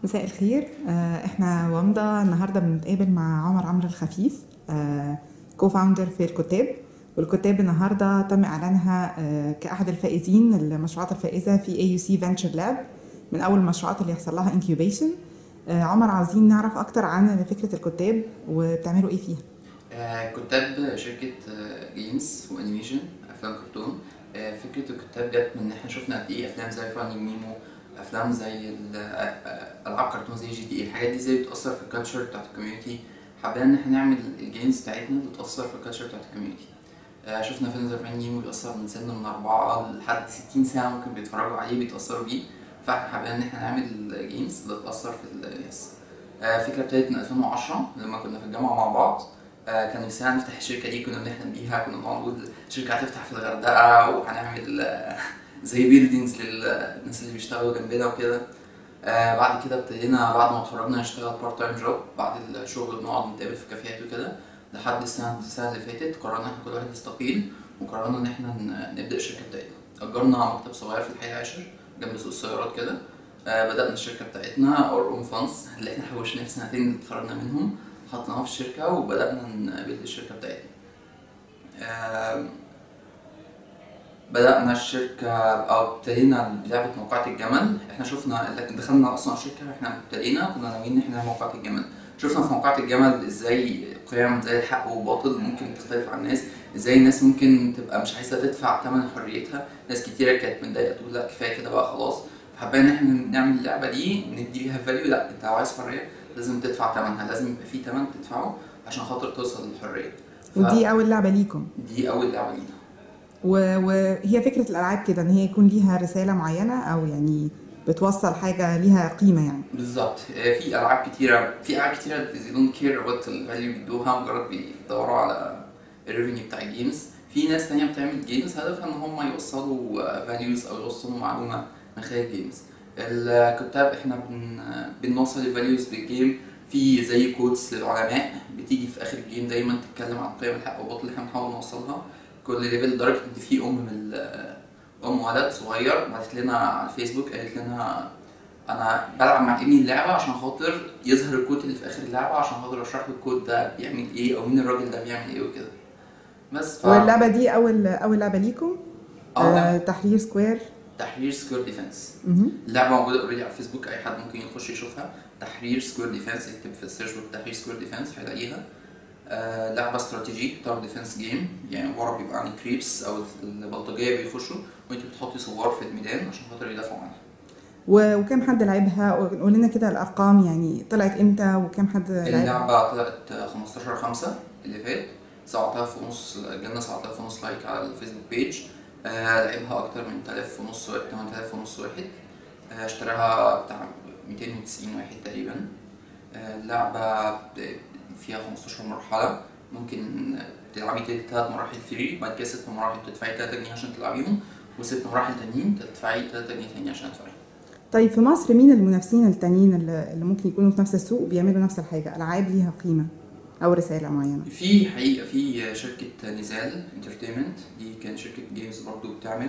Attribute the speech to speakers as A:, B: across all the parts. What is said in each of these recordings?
A: مساء الخير آه، احنا ومضة النهارده بنتقابل مع عمر عمرو الخفيف كو فاوندر في الكتاب والكتاب النهارده تم اعلانها آه، كاحد الفائزين المشروعات الفائزه في اي يو سي فينتشر لاب من اول المشروعات اللي يحصل لها انكيوبيشن عمر عاوزين نعرف اكتر عن فكره الكتاب وبتعملوا ايه فيها
B: آه، كتاب شركة آه، جيمز وانيميشن افلام كرتون آه، فكرة الكتاب جت من ان احنا شفنا قد ايه افلام زي فايندينج نيمو افلام زي ال- آه، آه، العاب كرتون زي جي تي اي الحاجات دي ازاي بتأثر في الكالتشر بتاعت الكوميونتي حابين ان احنا نعمل الجيمز بتاعتنا بتأثر في الكالتشر بتاعت الكوميونتي آه، شفنا فيلم زي فايندينج نيمو بيأثر من سن من أربعة لحد ستين سنة ممكن بيتفرجوا عليه بيتأثروا بيه فاحنا حابين ان احنا نعمل جيمز بتأثر في الناس آه، فكرة ابتدت من 2010 لما كنا في الجامعة مع بعض آه، كان نفسنا نفتح الشركة دي كنا بنحلم بيها كنا بنقعد نقول الشركة هتفتح في الغردقة وهنعمل آه، زي بيلدينجز للناس اللي بيشتغلوا جنبنا وكده آه، بعد كده ابتدينا بعد ما اتخرجنا نشتغل بارت تايم جوب بعد الشغل بنقعد نتقابل في كافيهات وكده لحد السنة السنة اللي فاتت قررنا احنا كل واحد يستقيل وقررنا ان احنا ن- نبدأ الشركة بتاعتنا أجرنا مكتب صغير في الحي العاشر جنب سوق السيارات كده آه، بدأنا الشركة بتاعتنا اور اون فانس اللي احنا حوشناه في سنتين اللي اتخرجنا منهم حطيناها في الشركة وبدأنا نبيلد الشركة بتاعتنا آم، بدأنا الشركة أو ابتدينا بلعبة موقعة الجمل احنا شفنا لكن دخلنا أصلا الشركة احنا ابتدينا كنا ناويين إن احنا نعمل موقعة الجمل شفنا في موقعة الجمل ازاي قيم زي الحق والباطل ممكن تختلف عن الناس ازاي الناس ممكن تبقى مش عايزة تدفع ثمن حريتها ناس كتيرة كانت متضايقة تقول لا كفاية كده بقى خلاص فحبينا ان احنا نعمل اللعبة دي ندي بيها فاليو لا انت لو عايز حرية لازم تدفع ثمنها لازم يبقى في ثمن تدفعه عشان خاطر توصل للحرية ف-
A: ودي اول لعبه ليكم
B: دي أول لعبة لينا
A: و- وهي فكره الالعاب كده ان هي يكون ليها رساله معينه او يعني بتوصل حاجه ليها قيمه يعني
B: بالظبط آه، في العاب كتيره في العاب كتيره they don't care about الفاليو بيدوها مجرد بيدوروا على الريفينيو بتاع الجيمز في ناس تانية بتعمل جيمز هدفها ان هم يوصلوا فاليوز او يوصلوا معلومه من خلال الجيمز الكتاب احنا بن بنوصل الفاليوز بالجيم في زي كودز للعلماء بتيجي في اخر الجيم دايما تتكلم عن قيم الحق والباطل اللي احنا بنحاول نوصلها كل ليفل لدرجه ان في ام من ال- ام ولد صغير بعتت لنا على الفيسبوك قالت لنا انا بلعب مع ابني اللعبه عشان خاطر يظهر الكود اللي في اخر اللعبه عشان خاطر اشرح له الكود ده بيعمل ايه او مين الراجل ده بيعمل ايه وكده بس ف
A: واللعبه دي اول اول لعبه ليكم
B: اه
A: آه
B: لا،
A: تحرير سكوير
B: تحرير سكوير ديفense
A: مهم.
B: اللعبه موجوده اوريدي على الفيسبوك اي حد ممكن يخش يشوفها تحرير سكوير ديفense يكتب في السيرش بوك تحرير سكوير ديفense هيلاقيها آه لعبه استراتيجي تاور ديفense جيم يعني ورا بيبقى عن كريبس او البلطجيه بيخشوا وانت بتحطي صور في الميدان عشان خاطر يدافعوا عنها
A: و- وكم حد لعبها قول لنا كده الارقام يعني طلعت امتى وكم حد لعبها
B: اللعبة طلعت 15 5 اللي فات 7000 ونص جالنا 7000 ونص لايك على الفيسبوك بيج آه لعبها أكتر من 3000 ونص 8000 ونص واحد آه اشتراها بتاع 290 واحد تقريبا آه اللعبة ب- فيها 15 مرحلة ممكن تلعبي تلات تلات مراحل فري بعد كده ست مراحل تدفعي 3 جنيه عشان تلعبيهم وست مراحل تانيين تدفعي 3 جنيه تاني عشان تدفعي
A: طيب في مصر مين المنافسين التانيين اللي اللي ممكن يكونوا في نفس السوق وبيعملوا نفس الحاجه العاب ليها قيمه او رساله معينه
B: في حقيقة في شركة نزال انترتينمنت دي كان شركة جيمز برضو بتعمل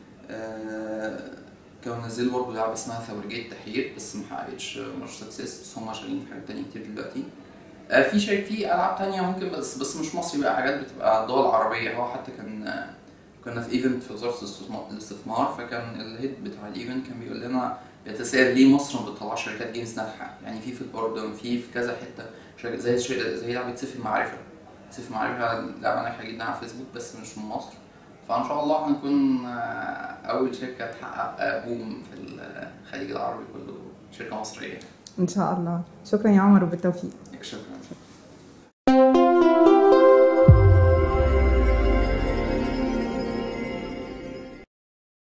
B: آه، كانوا نزلوا برضو لعبة اسمها ثورجيت تحرير بس محققتش مش سكسس بس هم شغالين في حاجات تانية كتير دلوقتي آه، في شركة في ألعاب تانية ممكن بس بس مش مصري بقى حاجات بتبقى الدول العربية هو حتى كان آه، كنا في ايفنت في وزارة الاستثمار- الاستثمار فكان الهيد بتاع الايفنت كان بيقول لنا بيتساءل ليه مصر ما بتطلعش شركات جيمز ناجحة يعني في في الأردن في في كذا حتة شركة زي شركة زي لعبة سيف المعرفة سيف المعرفة لعبة ناجحة جدا على فيسبوك بس مش من مصر فإن شاء الله هنكون آه، أول شركة تحقق آه، بوم في الخليج العربي كله شركة مصرية
A: ان شاء الله شكرا يا عمر وبالتوفيق